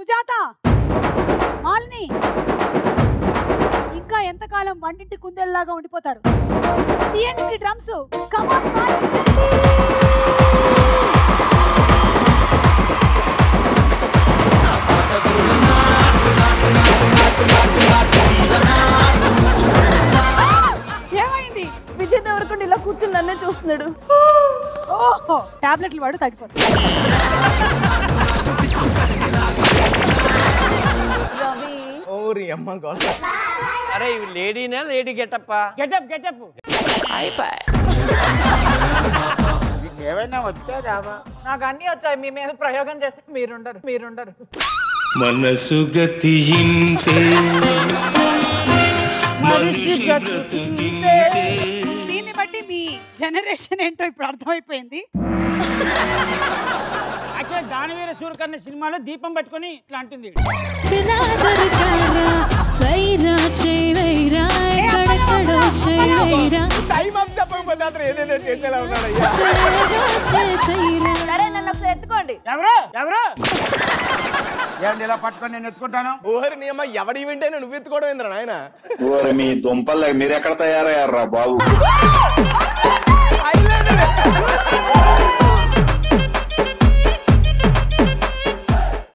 సుజాత మాలిని ఇంకా ఎంతకాలం వంటింటి కుందేళ్ళలాగా ఉండిపోతారు తీయండి మీ డ్రమ్స్ కమాన్ మాలిని జల్దీ. ఏమైంది విజయ్ దేవరకొండ ఇలా కూర్చుని నన్నే చూస్తున్నాడు ఓహో టాబ్లెట్లు వాడు తగ్గిపోతుంది రవి ఓరి అమ్మ గోల అరే ఇవి లేడీనా లేడీ గెటప్పా గెటప్ గెటప్ ఏమైనా వచ్చా రావా నాకు అన్ని వచ్చాయి మీ మీద ప్రయోగం చేస్తే మీరుండరు మీరుండరు మనసు గతింతే మనిషి బ్రతుకింతే. దీన్ని బట్టి మీ జనరేషన్ ఏంటో ఇప్పుడు అర్థమైపోయింది యాక్చువల్ దానవీర సూరకర్ణ సినిమాలో దీపం పట్టుకొని ఇట్లా అంటుంది తినా దొరికారా వైరా చేయి వైరా ఎక్కడెక్కడో చేయి వైరా టైం అప్ చెప్పకపోతే అతను ఏదేదో చేసేలా ఉన్నాడు అయ్యా ఎక్కడేదో చేసైరా సరే నన్ను ఒకసారి ఎత్తుకోండి ఎవరు ఎవరు ఏంటి ఇలా పట్టుకొని నేను ఎత్తుకుంటాను ఓరి నీ అమ్మ ఎవడి వింటే నువ్వు ఎత్తుకోవడం ఏంద్రా నాయన ఓరి మీ దుంపలు మీరెక్కడ తయారయ్యారా బాబు